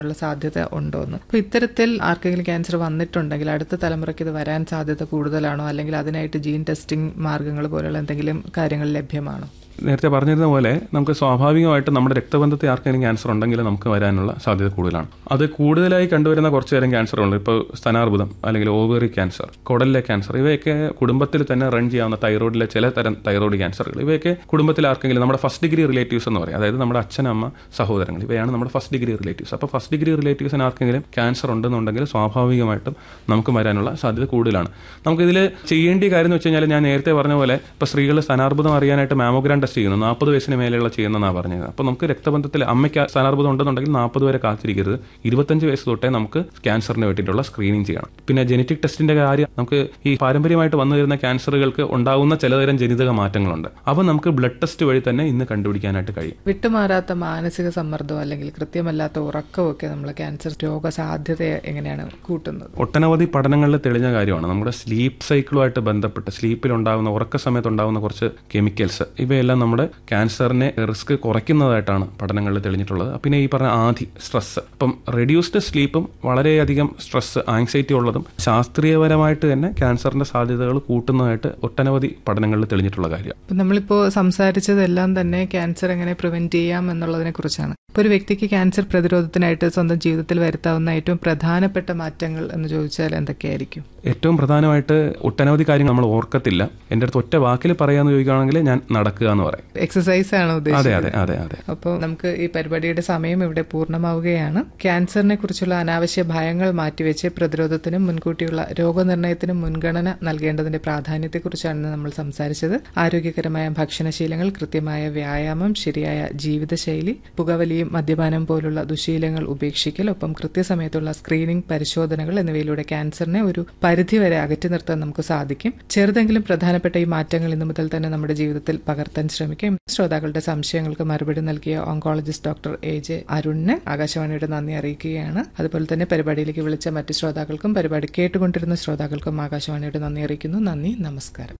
ഉള്ള സാധ്യത ഉണ്ടോന്ന് അപ്പൊ ഇത്തരത്തിൽ ആർക്കെങ്കിലും ക്യാൻസർ വന്നിട്ടുണ്ടെങ്കിൽ അടുത്ത തലമുറയ്ക്ക് ഇത് വരാൻ സാധ്യത കൂടുതലാണോ അല്ലെങ്കിൽ അതിനായിട്ട് ജീൻ ടെസ്റ്റിംഗ് മാർഗങ്ങൾ പോലുള്ള എന്തെങ്കിലും കാര്യങ്ങൾ ലഭ്യമാണോ നേരത്തെ പറഞ്ഞിരുന്ന പോലെ നമുക്ക് സ്വാഭാവികമായിട്ട് നമ്മുടെ രക്തബന്ധത്തിൽ ആർക്കെങ്കിലും ക്യാൻസർ ഉണ്ടെങ്കിൽ നമുക്ക് വരാനുള്ള സാധ്യത കൂടുതലാണ് അത് കൂടുതലായി കണ്ടുവരുന്ന കുറച്ച് തരം ക്യാൻസറുണ്ട് ഇപ്പോൾ സ്തനാർബുദം അല്ലെങ്കിൽ ഓവറി ക്യാൻസർ കുടലിലെ ക്യാൻസർ ഇവയൊക്കെ കുടുംബത്തിൽ തന്നെ റൺ ചെയ്യാവുന്ന തൈറോയിഡിലെ ചില തരം തൈറോയിഡ് ക്യാൻസറുകൾ ഇവയൊക്കെ കുടുംബത്തിൽ ആർക്കെങ്കിലും നമ്മുടെ ഫസ്റ്റ് ഡിഗ്രി റിലേറ്റീവ്സ് എന്ന് പറയും അതായത് നമ്മുടെ അച്ഛനമ്മ സഹോദരങ്ങൾ ഇവയാണ് നമ്മുടെ ഫസ്റ്റ് ഡിഗ്രി റിലേറ്റീവ്സ് അപ്പോൾ ഫസ്റ്റ് ഡിഗ്രി റിലേറ്റീവ്സിന് ആർക്കെങ്കിലും ക്യാൻസർ ഉണ്ടെന്നുണ്ടെങ്കിൽ സ്വാഭാവികമായിട്ടും നമുക്ക് വരാനുള്ള സാധ്യത കൂടുതലാണ് നമുക്കിതിൽ ചെയ്യേണ്ട കാര്യം എന്ന് വെച്ച് കഴിഞ്ഞാൽ ഞാൻ നേരത്തെ പറഞ്ഞ പോലെ ഇപ്പോൾ സ്ത്രീകൾ സ്ഥാനാർബുദം അറിയാനായിട്ട് മാമോഗ്രാം ടെസ്റ്റ് ചെയ്യുന്നു നാൽപ്പത് വയസ്സിന് മേലെയുള്ള ചെയ്യുന്നതാണ് പറഞ്ഞത് അപ്പോൾ നമുക്ക് രക്തബന്ധത്തിൽ അമ്മയ്ക്ക് സ്ഥാനാർബുദം ഉണ്ടെന്നുണ്ടെങ്കിൽ നാൽപ്പത് വരെ കാത്തിരിക്കരുത് ഇരുപത്തഞ്ച് വയസ്സ് തൊട്ടേ നമുക്ക് ക്യാൻസറിന് വേണ്ടിയിട്ടുള്ള സ്ക്രീനിങ് ചെയ്യണം പിന്നെ ജനറ്റിക് ടെസ്റ്റിന്റെ കാര്യം നമുക്ക് ഈ പാരമ്പര്യമായിട്ട് വന്നു വരുന്ന ക്യാൻസറുകൾക്ക് ഉണ്ടാകുന്ന ചിലതരം ജനിതക മാറ്റങ്ങളുണ്ട് അവ നമുക്ക് ബ്ലഡ് ടെസ്റ്റ് വഴി തന്നെ ഇന്ന് കണ്ടുപിടിക്കാനായിട്ട് കഴിയും വിട്ടുമാറാത്ത മാനസിക സമ്മർദ്ദം അല്ലെങ്കിൽ കൃത്യമല്ലാത്ത ഉറക്കമൊക്കെ നമ്മൾ ക്യാൻസർ രോഗസാധ്യതയെ എങ്ങനെയാണ് കൂട്ടുന്നത് ഒട്ടനവധി പഠനങ്ങളിൽ തെളിഞ്ഞ കാര്യമാണ് നമ്മുടെ സ്ലീപ്പ് സൈക്കിളുമായിട്ട് ബന്ധപ്പെട്ട് സ്ലീപ്പിൽ ഉണ്ടാകുന്ന ഉറക്ക സമയത്ത് ഉണ്ടാകുന്ന കുറച്ച് കെമിക്കൽസ് ഇവയെല്ലാം നമ്മുടെ ക്യാൻസറിനെ റിസ്ക് കുറയ്ക്കുന്നതായിട്ടാണ് പഠനങ്ങളിൽ തെളിഞ്ഞിട്ടുള്ളത് പിന്നെ ഈ പറഞ്ഞ ആധി സ്ട്രെസ് അപ്പം റെഡ്യൂസ്ഡ് സ്ലീപ്പും വളരെയധികം സ്ട്രെസ് ആങ്സൈറ്റി ഉള്ളതും ശാസ്ത്രീയപരമായിട്ട് തന്നെ ക്യാൻസറിന്റെ സാധ്യതകൾ കൂട്ടുന്നതായിട്ട് ഒട്ടനവധി പഠനങ്ങളിൽ തെളിഞ്ഞിട്ടുള്ള കാര്യം ഇപ്പം നമ്മളിപ്പോൾ സംസാരിച്ചതെല്ലാം തന്നെ ക്യാൻസർ എങ്ങനെ പ്രിവെന്റ് ചെയ്യാം എന്നുള്ളതിനെ കുറിച്ചാണ് ഇപ്പോൾ ഒരു വ്യക്തിക്ക് ക്യാൻസർ പ്രതിരോധത്തിനായിട്ട് സ്വന്തം ജീവിതത്തിൽ വരുത്താവുന്ന ഏറ്റവും പ്രധാനപ്പെട്ട മാറ്റങ്ങൾ എന്ന് ചോദിച്ചാൽ എന്തൊക്കെയായിരിക്കും ഏറ്റവും പ്രധാനമായിട്ട് ഒട്ടനവധി കാര്യങ്ങൾ നമ്മൾ ഓർക്കത്തില്ല എൻ്റെ അടുത്ത് ഒറ്റ വാക്കിൽ പറയാന്ന് ചോദിക്കുകയാണെങ്കിൽ ഞാൻ നടക്കുക എന്ന് പറയും എക്സസൈസ് ആണ് അതെ ഉദ്ദേശിച്ചത് അതെ അതെ അതെ അപ്പോൾ നമുക്ക് ഈ പരിപാടിയുടെ സമയം ഇവിടെ പൂർണ്ണമാവുകയാണ് ക്യാൻസറിനെ കുറിച്ചുള്ള അനാവശ്യ ഭയങ്ങൾ മാറ്റിവെച്ച് പ്രതിരോധത്തിനും മുൻകൂട്ടിയുള്ള രോഗനിർണയത്തിനും മുൻഗണന നൽകേണ്ടതിന്റെ പ്രാധാന്യത്തെക്കുറിച്ചാണ് ഇന്ന് നമ്മൾ സംസാരിച്ചത് ആരോഗ്യകരമായ ഭക്ഷണശീലങ്ങൾ കൃത്യമായ വ്യായാമം ശരിയായ ജീവിതശൈലി പുകവലിയും മദ്യപാനം പോലുള്ള ദുശീലങ്ങൾ ഉപേക്ഷിക്കൽ ഒപ്പം കൃത്യസമയത്തുള്ള സ്ക്രീനിംഗ് പരിശോധനകൾ എന്നിവയിലൂടെ ക്യാൻസറിനെ ഒരു പരിധിവരെ അകറ്റി നിർത്താൻ നമുക്ക് സാധിക്കും ചെറുതെങ്കിലും പ്രധാനപ്പെട്ട ഈ മാറ്റങ്ങൾ ഇന്നു മുതൽ തന്നെ നമ്മുടെ ജീവിതത്തിൽ പകർത്താൻ ശ്രമിക്കും ശ്രോതാക്കളുടെ സംശയങ്ങൾക്ക് മറുപടി നൽകിയ ഓങ്കോളജിസ്റ്റ് ഡോക്ടർ എ ജെ അരുണിന് ആകാശവാണിയുടെ നന്ദി അറിയിക്കുകയാണ് അതുപോലെ തന്നെ പരിപാടിയിലേക്ക് വിളിച്ച മറ്റ് ശ്രോതാക്കൾക്കും പരിപാടി കേട്ടുകൊണ്ടിരുന്ന ശ്രോതാക്കൾക്കും ആകാശവാണിയുടെ നന്ദി അറിയിക്കുന്നു നന്ദി നമസ്കാരം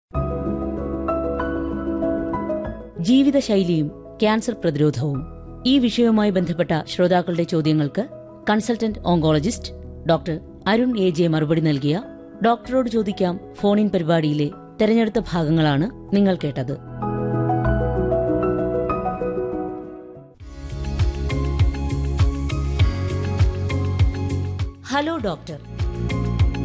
ജീവിതശൈലിയും ക്യാൻസർ പ്രതിരോധവും ഈ വിഷയവുമായി ബന്ധപ്പെട്ട ശ്രോതാക്കളുടെ ചോദ്യങ്ങൾക്ക് consultant oncologist doctor Arun A J മറുപടി നൽകിയ ഡോക്ടറോട് ചോദിക്കാം ഫോണിൻ പരിപാടിയിലെ തെരഞ്ഞെടുത്ത ഭാഗങ്ങളാണ് നിങ്ങൾ കേട്ടത് ഹലോ ഡോക്ടർ